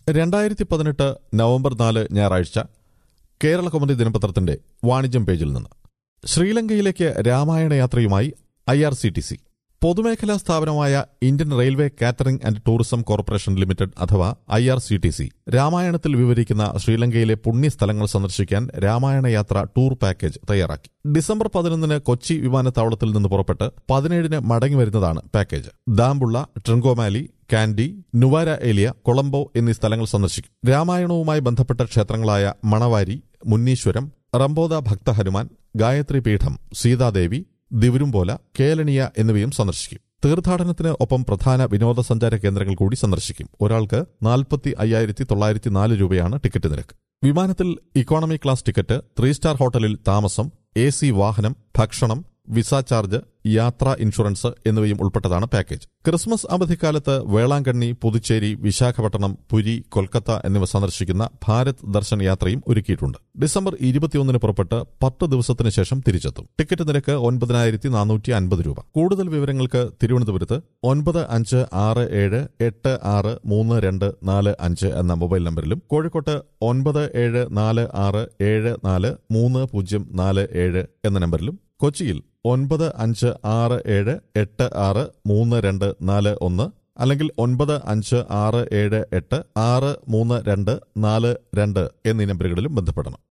രണ്ടായിരത്തി പതിനെട്ട് നവംബർ നാല് ഞായറാഴ്ച കേരള കൗമുദി ദിനപത്രത്തിന്റെ വാണിജ്യം പേജിൽ നിന്ന് ശ്രീലങ്കയിലേക്ക് രാമായണ യാത്രയുമായി I R C T C പൊതുമേഖലാ സ്ഥാപനമായ Indian railway catering and tourism corporation limited അഥവാ I R C T C രാമായണത്തിൽ വിവരിക്കുന്ന ശ്രീലങ്കയിലെ പുണ്യസ്ഥലങ്ങൾ സന്ദർശിക്കാൻ രാമായണ യാത്ര ടൂർ പാക്കേജ് തയ്യാറാക്കി ഡിസംബർ പതിനൊന്നിന് കൊച്ചി വിമാനത്താവളത്തിൽ നിന്ന് പുറപ്പെട്ട് പതിനേഴിന് മടങ്ങി വരുന്നതാണ് പാക്കേജ് ദാമ്പുള്ള ട്രിങ്കോമാലി കാൻഡി നുവാര ഏലിയ കൊളംബോ എന്നീ സ്ഥലങ്ങൾ സന്ദർശിക്കും രാമായണവുമായി ബന്ധപ്പെട്ട ക്ഷേത്രങ്ങളായ മണവാരി മുന്നീശ്വരം റംബോദ ഭക്ത ഹനുമാൻ ഗായത്രി പീഠം സീതാദേവി ദിവരുംപോല കേലണിയ എന്നിവയും സന്ദർശിക്കും തീർത്ഥാടനത്തിന് ഒപ്പം പ്രധാന വിനോദസഞ്ചാര കേന്ദ്രങ്ങൾ കൂടി സന്ദർശിക്കും ഒരാൾക്ക് നാൽപ്പത്തി അയ്യായിരത്തി തൊള്ളായിരത്തി നാല് രൂപയാണ് ടിക്കറ്റ് നിരക്ക് വിമാനത്തിൽ economy class ticket three star ഹോട്ടലിൽ താമസം എ സി വാഹനം ഭക്ഷണം വിസ ചാർജ് യാത്രാ ഇൻഷുറൻസ് എന്നിവയും ഉൾപ്പെട്ടതാണ് പാക്കേജ് ക്രിസ്മസ് അവധിക്കാലത്ത് വേളാങ്കണ്ണി പുതുച്ചേരി വിശാഖപട്ടണം പുരി കൊൽക്കത്ത എന്നിവ സന്ദർശിക്കുന്ന ഭാരത് ദർശൻ യാത്രയും ഒരുക്കിയിട്ടുണ്ട് ഡിസംബർ ഇരുപത്തിയൊന്നിന് പുറപ്പെട്ട് പത്ത് ദിവസത്തിന് ശേഷം തിരിച്ചെത്തും ടിക്കറ്റ് നിരക്ക് ഒൻപതിനായിരത്തി നാനൂറ്റി അൻപത് രൂപ കൂടുതൽ വിവരങ്ങൾക്ക് തിരുവനന്തപുരത്ത് ഒൻപത് അഞ്ച് ആറ് ഏഴ് എട്ട് ആറ് മൂന്ന് രണ്ട് നാല് അഞ്ച് എന്ന മൊബൈൽ നമ്പറിലും കോഴിക്കോട്ട് ഒൻപത് ഏഴ് നാല് ആറ് ഏഴ് നാല് മൂന്ന് പൂജ്യം നാല് ഏഴ് എന്ന നമ്പറിലും കൊച്ചിയിൽ ഒൻപത് അഞ്ച് ആറ് ഏഴ് എട്ട് ആറ് മൂന്ന് രണ്ട് നാല് ഒന്ന് അല്ലെങ്കിൽ ഒൻപത് അഞ്ച് ആറ് ഏഴ് എട്ട് ആറ് മൂന്ന് രണ്ട് നാല് രണ്ട് എന്നീ നമ്പറുകളിലും ബന്ധപ്പെടണം